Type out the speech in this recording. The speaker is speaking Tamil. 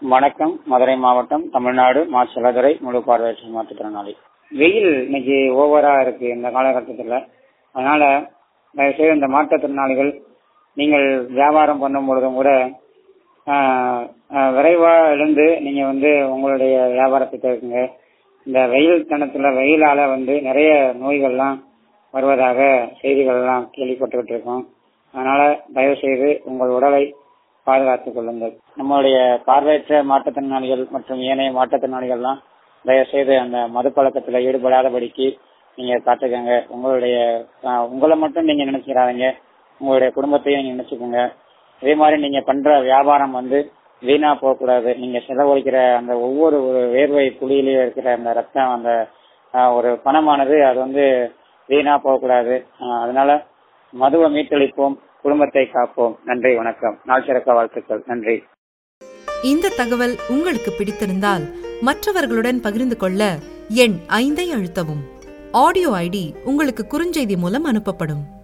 வணக்கம் மதுரை மாவட்டம் தமிழ்நாடு மா செல்லதுரை முழு பார்வையற்ற மாற்றுத்திறனாளி வெயில் இன்னைக்கு ஓவரா இருக்கு இந்த காலகட்டத்தில் அதனால தயவுசெய்து இந்த மாற்றுத்திறனாளிகள் நீங்கள் வியாபாரம் பண்ணும் பொழுதும் கூட ஆஹ், ஆஹ், விரைவா எழுந்து நீங்க வந்து உங்களுடைய வியாபாரத்தை கேட்குங்க இந்த வெயில் தனத்துல வெயிலால வந்து நிறைய நோய்கள்லாம் வருவதாக செய்திகள்லாம் கேள்விப்பட்டுக்கிட்டு இருக்கோம் அதனால தயவு செய்து உங்கள் உடலை பாதுகாத்துக் கொள்ளுங்கள் நம்மளுடைய பார்வையற்ற மாற்றுத்திறனாளிகள் மற்றும் ஏனைய மாற்றுத்திறனாளிகள்லாம் தயவு செய்து அந்த மது பழக்கத்துல ஈடுபடாதபடிக்கு நீங்க காத்துக்கங்க உங்களுடைய ஆஹ், உங்களை மட்டும் நீங்க நினைச்சுக்கிறாதீங்க உங்களுடைய குடும்பத்தையும் நீங்க நினைச்சுக்கோங்க இதே மாதிரி நீங்க பண்ற வியாபாரம் வந்து வீணா போகக்கூடாது நீங்க செலவழிக்கிற அந்த ஒவ்வொரு ஒரு வேர்வை துளியிலேயே இருக்கிற அந்த ரத்தம் அந்த ஆஹ், ஒரு பணமானது அது வந்து வீணா போகக்கூடாது ஆஹ், அதனால மதுவை மீட்டளிப்போம் குடும்பத்தை காப்போம் நன்றி வணக்கம் நாள் சிறக்க வாழ்த்துக்கள் நன்றி இந்த தகவல் உங்களுக்கு பிடித்திருந்தால் மற்றவர்களுடன் பகிர்ந்து கொள்ள எண் ஐந்தை அழுத்தவும் ஆடியோ ஐடி உங்களுக்கு குறுஞ்செய்தி மூலம் அனுப்பப்படும்